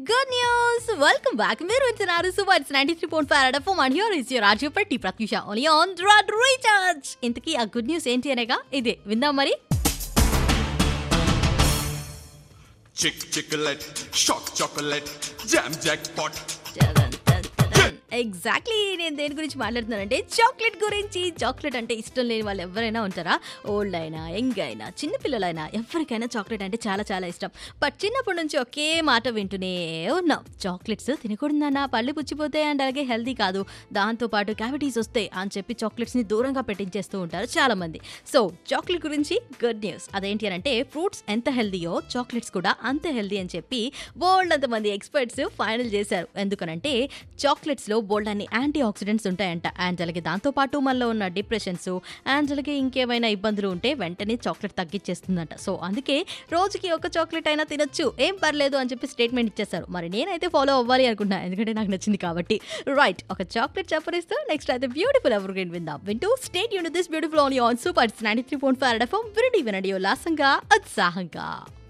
Good news welcome back మీరు వింటున్నారు super ninety three point five FM and here is your Raju పెట్టి Pratyusha only on డ్రాడ్ recharge ఇంతకీ ఆ గుడ్ న్యూస్ ఏంటి అనేగా ఇదే విందాం మరి Chick chocolate, shock chocolate, jam jackpot. Exactly నేను దేని గురించి మాట్లాడుతున్నానంటే చాక్లెట్ గురించి చాక్లెట్ అంటే ఇష్టం లేని వాళ్ళు ఎవరైనా ఉంటారా ఓల్డ్ అయినా యంగ్ అయినా చిన్నపిల్లలైనా ఎవరికైనా చాక్లెట్ అంటే చాలా చాలా ఇష్టం బట్ చిన్నప్పటి నుంచి ఒకే మాట వింటూనే ఉన్నాం చాక్లెట్స్ తినకూడదన్నా పళ్ళు పుచ్చిపోతాయి అండ్ అలాగే హెల్తీ కాదు దాంతోపాటు క్యావిటీస్ వస్తాయి అని చెప్పి చాక్లెట్స్ని దూరంగా పెట్టించేస్తూ ఉంటారు చాలా మంది సో చాక్లెట్ గురించి గుడ్ న్యూస్ అదేంటి అని అంటే ఫ్రూట్స్ ఎంత హెల్దీయో చాక్లెట్స్ కూడా అంతే హెల్దీ అని చెప్పి బోల్డ్ అంతమంది ఎక్స్పర్ట్స్ ఫైనల్ చేశారు ఎందుకనంటే చాక్లెట్స్లో బోల్డ్ అన్ని యాంటీ ఆక్సిడెంట్స్ ఉంటాయంట అండ్ అలాగే దాంతోపాటు మనలో ఉన్న డిప్రెషన్స్ అండ్ అలాగే ఇంకేమైనా ఇబ్బందులు ఉంటే వెంటనే చాక్లెట్ తగ్గించేస్తుందంట సో అందుకే రోజుకి ఒక చాక్లెట్ అయినా తినొచ్చు ఏం పర్లేదు అని చెప్పి స్టేట్మెంట్ ఇచ్చేస్తారు మరి నేనైతే ఫాలో అవ్వాలి అనుకున్నా ఎందుకంటే నాకు నచ్చింది కాబట్టి రైట్ ఒక చాక్లెట్ చెప్పరిస్తూ నెక్స్ట్ అయితే బ్యూటిఫుల్ ఎవర్ గ్రీన్ విందాం వింటూ స్టేట్ యూన్ this beautiful only on super ninety three point five FM వినండి వినండి ఉల్లాసంగా ఉత్సాహంగా